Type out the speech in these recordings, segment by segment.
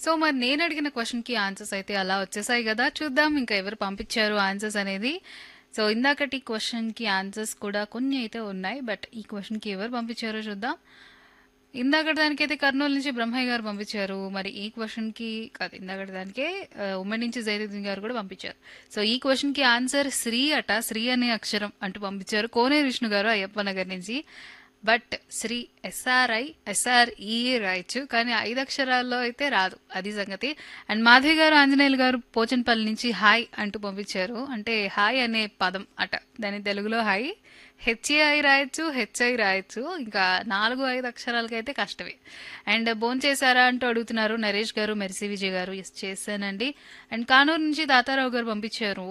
so మరి నేను అడిగిన క్వశ్చన్కి ఆన్సర్స్ అయితే అలా వచ్చేసాయి కదా చూద్దాం ఇంకా ఎవరు పంపించారు ఆన్సర్స్ అనేది సో ఇందాకటి క్వశ్చన్కి ఆన్సర్స్ కూడా కొన్ని అయితే ఉన్నాయి బట్ ఈ క్వశ్చన్కి ఎవరు పంపించారో చూద్దాం ఇందాకటి దానికైతే కర్నూలు నుంచి బ్రహ్మయ్య గారు పంపించారు మరి ఈ క్వశ్చన్కి కాదు ఇందాకటి దానికే ఆ, ఉమ్మడి నుంచి జైరుద్దీన్ గారు కూడా పంపించారు సో ఈ క్వశ్చన్కి ఆన్సర్ శ్రీ అట శ్రీ అనే అక్షరం అంటూ పంపించారు కోనే విష్ణు గారు అయ్యప్ప నగర్ నుంచి బట్ శ్రీ ఎస్ఆర్ఐ ఎస్ఆర్ఈ రాయొచ్చు కానీ ఐదు అక్షరాల్లో అయితే రాదు అది సంగతి అండ్ మాధవి గారు ఆంజనేయులు గారు పోచన్పల్లి నుంచి హాయ్ అంటూ పంపించారు అంటే హాయ్ అనే పదం అట దాని తెలుగులో హాయ్ హెచ్ఏఐ రాయొచ్చు హెచ్ఐ రాయొచ్చు ఇంకా నాలుగు ఐదు అక్షరాలకైతే కష్టమే అండ్ భోన్ చేశారా అంటూ అడుగుతున్నారు నరేష్ గారు మెర్సీ విజయ్ గారు ఎస్ చేశానండి అండ్ కానూరు నుంచి దాతారావు గారు పంపించారు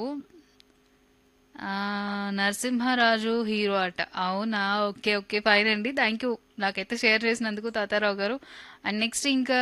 ఆ, నరసింహరాజు హీరో అట అవునా ఓకే ఓకే ఫైన్ అండి థ్యాంక్ యూ నాకైతే షేర్ చేసినందుకు తాతారావు గారు అండ్ నెక్స్ట్ ఇంకా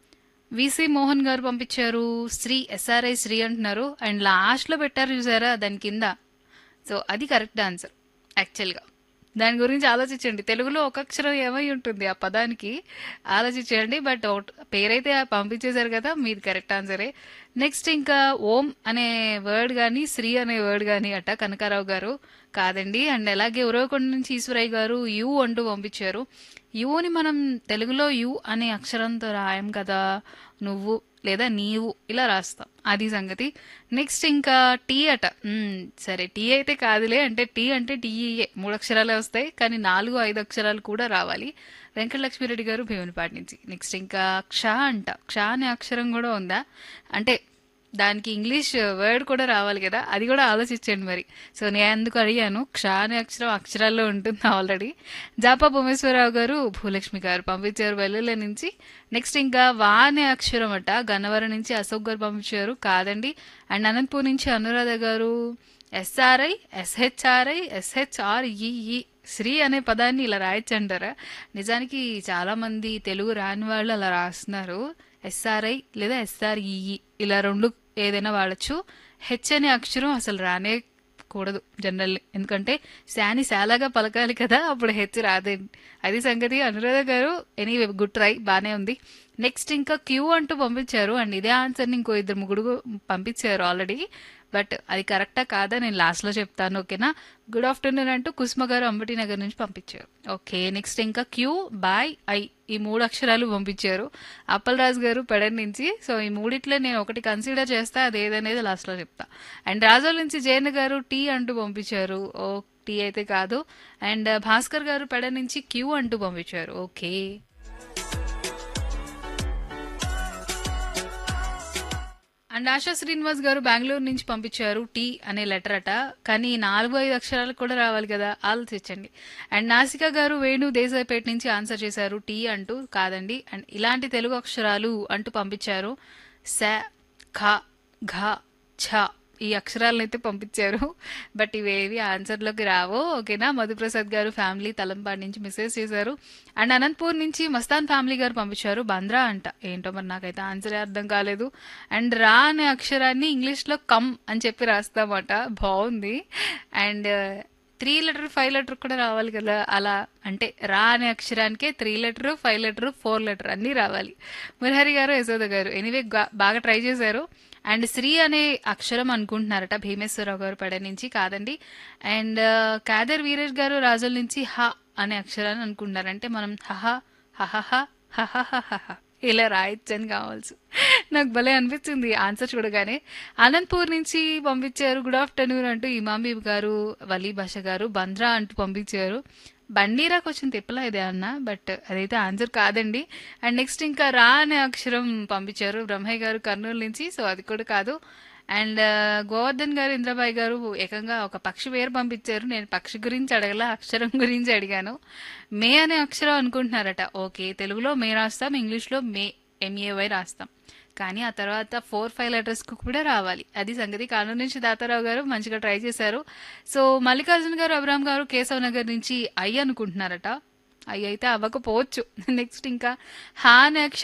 విసి మోహన్ గారు పంపించారు శ్రీ ఎస్ఆర్ఐ శ్రీ అంటున్నారు అండ్ లాస్ట్లో పెట్టారు చూసారా దాని కింద సో అది కరెక్ట్ ఆన్సర్ యాక్చువల్గా దాని గురించి ఆలోచించండి తెలుగులో ఒక అక్షరం ఏమై ఉంటుంది ఆ పదానికి ఆలోచించండి బట్ ఒకటి- పేరైతే పంపించేశారు కదా మీది కరెక్ట్ ఆన్సరే నెక్స్ట్ ఇంకా ఓం అనే వర్డ్ కానీ శ్రీ అనే వర్డ్ కానీ అట కనకారావు గారు కాదండి అండ్ అలాగే ఉరవకొండ నుంచి ఈశ్వరయ్య గారు యు అంటూ పంపించారు యుని మనం తెలుగులో యు అనే అక్షరంతో రాయం కదా నువ్వు లేదా నీవు ఇలా రాస్తాం అది సంగతి నెక్స్ట్ ఇంకా టీ అట మ్మ్, సరే టీ అయితే కాదులే అంటే టీ అంటే టీఈఏ మూడు అక్షరాలే వస్తాయి కానీ నాలుగు ఐదు అక్షరాలు కూడా రావాలి వెంకటలక్ష్మిరెడ్డి గారు భీమునిపాటి నుంచి నెక్స్ట్ ఇంకా క్ష అంట క్ష అనే అక్షరం కూడా ఉందా అంటే దానికి ఇంగ్లీష్ వర్డ్ కూడా రావాలి కదా అది కూడా ఆలోచించండి మరి సో నేను ఎందుకు అడిగాను క్ష అనే అక్షరం అక్షరాల్లో ఉంటుంది ఆల్రెడీ జాపా భువనేశ్వరరావు గారు భూలక్ష్మి గారు పంపించారు వెల్లుల నుంచి నెక్స్ట్ ఇంకా వా అనే అక్షరం అట గన్నవరం నుంచి అశోక్ గారు పంపించారు కాదండి అండ్ అనంతపూర్ నుంచి అనురాధ గారు ఎస్ఆర్ఐ ఎస్హెచ్ఆర్ఐ ఎస్హెచ్ఆర్ఈఈ శ్రీ అనే పదాన్ని ఇలా రాయొచ్చు అంటారా నిజానికి చాలా మంది తెలుగు రాని వాళ్ళు అలా రాస్తున్నారు ఎస్ఆర్ఐ లేదా ఎస్ఆర్ఈఈ ఇలా రెండు ఏదైనా వాడచ్చు హెచ్ అనే అక్షరం అసలు రానే కూడదు జనరల్లీ ఎందుకంటే శాని శాలాగా పలకాలి కదా అప్పుడు హెచ్ రాదే అది సంగతి అనురాధ గారు ఎనీవే గుడ్ ట్రై బానే ఉంది నెక్స్ట్ ఇంకా క్యూ అంటూ పంపించారు అండ్ ఇదే ఆన్సర్ని ఇంకో ఇద్దరు ముగ్గురు పంపించారు ఆల్రెడీ బట్ అది కరెక్టా కాదా నేను లాస్ట్లో చెప్తాను ఓకేనా గుడ్ ఆఫ్టర్నూన్ అంటూ కుస్మ గారు అంబటి నగర్ నుంచి పంపించారు ఓకే నెక్స్ట్ ఇంకా క్యూ బాయ్ ఐ ఈ మూడు అక్షరాలు పంపించారు అప్పలరాజు గారు పెడర్ నుంచి సో ఈ మూడిట్లో నేను ఒకటి కన్సిడర్ చేస్తా అది ఏదనేది లాస్ట్లో చెప్తా అండ్ రాజోల్ నుంచి జయన్ గారు టీ అంటూ పంపించారు ఓ టీ అయితే కాదు అండ్ భాస్కర్ గారు పెడ నుంచి క్యూ అంటూ పంపించారు ఓకే అండ్ ఆశా శ్రీనివాస్ గారు బెంగళూరు నుంచి పంపించారు టీ అనే లెటర్ అట కానీ ఈ నాలుగు ఐదు అక్షరాలకు కూడా రావాలి కదా ఆలోచించండి అండ్ నాసిక గారు వేణు దేశాయిపేట నుంచి ఆన్సర్ చేశారు టీ అంటూ కాదండి అండ్ ఇలాంటి తెలుగు అక్షరాలు అంటూ పంపించారు స ఖ ఘ ఛ ఈ అక్షరాలను అయితే పంపించారు బట్ ఇవేవి ఆన్సర్లోకి రావు ఓకేనా మధుప్రసాద్ గారు ఫ్యామిలీ తలంపాడు నుంచి మెసేజ్ చేశారు అండ్ అనంతపూర్ నుంచి మస్తాన్ ఫ్యామిలీ గారు పంపించారు బంద్రా అంట ఏంటో మరి నాకైతే ఆన్సరే అర్థం కాలేదు అండ్ రా అనే అక్షరాన్ని ఇంగ్లీష్లో కమ్ అని చెప్పి రాస్తామట బాగుంది and three letter five letter కూడా రావాలి కదా అలా అంటే రా అనే అక్షరానికే three letter five letter four letter అన్నీ రావాలి మురహరి గారు యశోద గారు ఎనీవే బాగా ట్రై చేశారు అండ్ శ్రీ అనే అక్షరం అనుకుంటున్నారట భీమేశ్వరరావు గారు పడ నుంచి కాదండి అండ్ కాదర్ వీరేష్ గారు రాజుల నుంచి హ అనే అక్షరాన్ని అనుకుంటున్నారు అంటే మనం హహ హహహ హహహహ ఇలా రాయొచ్చని కావాల్సి నాకు భలే అనిపించింది ఆన్సర్ చూడగానే అనంతపూర్ నుంచి పంపించారు గుడ్ ఆఫ్టర్నూన్ అంటూ ఇమాంబీబ్ గారు వలీ భాష గారు బంద్రా అంటూ పంపించారు బండీరా కొంచెం తిప్పలా ఇదే అన్న బట్ అదైతే ఆన్సర్ కాదండి అండ్ నెక్స్ట్ ఇంకా రా అనే అక్షరం పంపించారు బ్రహ్మయ్య గారు కర్నూలు నుంచి సో అది కూడా కాదు అండ్ గోవర్ధన్ గారు ఇంద్రబాయ్ గారు ఏకంగా ఒక పక్షి పేరు పంపించారు నేను పక్షి గురించి అడగల అక్షరం గురించి అడిగాను మే అనే అక్షరం అనుకుంటున్నారట ఓకే తెలుగులో మే రాస్తాం ఇంగ్లీష్లో మే ఎంఏవై రాస్తాం కానీ ఆ తర్వాత ఫోర్ ఫైవ్ లెటర్స్కి కూడా రావాలి అది సంగతి కానూరు నుంచి దాతారావు గారు మంచిగా ట్రై చేశారు సో మల్లికార్జున గారు అబ్రామ్ గారు కేశవ్ నగర్ నుంచి ఐ అనుకుంటున్నారట ఐ అయితే అవ్వకపోవచ్చు నెక్స్ట్ ఇంకా హా అనే అక్షరం